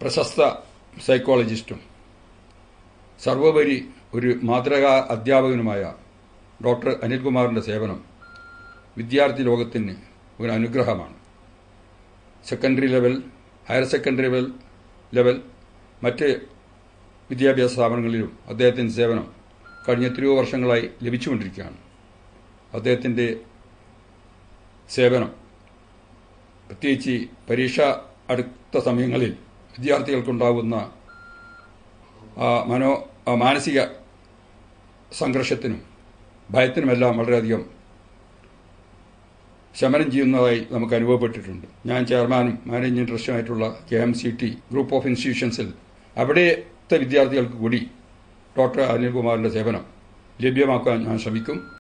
പ്രശസ്ത സൈക്കോളജിസ്റ്റും സർവോപരി ഒരു മാതൃകാ അധ്യാപകനുമായ ഡോക്ടർ അനിൽകുമാറിന്റെ സേവനം വിദ്യാർത്ഥി ലോകത്തിന് ഒരു അനുഗ്രഹമാണ് secondary level higher secondary level level മറ്റ് വിദ്യാഭ്യാസ സ്ഥാപനങ്ങളിലും അദ്ദേഹത്തിന്റെ സേവനം കഴിഞ്ഞ എത്രയോ വർഷങ്ങളായി ലഭിച്ചുകൊണ്ടിരിക്കുകയാണ് അദ്ദേഹത്തിന്റെ സേവനം പ്രത്യേകിച്ച് പരീക്ഷ അടുത്ത സമയങ്ങളിൽ വിദ്യാർത്ഥികൾക്കുണ്ടാകുന്ന ആ മനോ ആ മാനസിക സംഘർഷത്തിനും ഭയത്തിനുമെല്ലാം വളരെയധികം ശമനം ചെയ്യുന്നതായി നമുക്ക് അനുഭവപ്പെട്ടിട്ടുണ്ട് ഞാൻ ചെയർമാനും മാനേജിംഗ് ട്രസ്റ്റുമായിട്ടുള്ള K M C T group of ഇൻസ്റ്റിറ്റ്യൂഷൻസിൽ അവിടുത്തെ വിദ്യാർത്ഥികൾക്ക് കൂടി ഡോക്ടർ അനിൽകുമാറിന്റെ സേവനം ലഭ്യമാക്കാൻ ഞാൻ ശ്രമിക്കും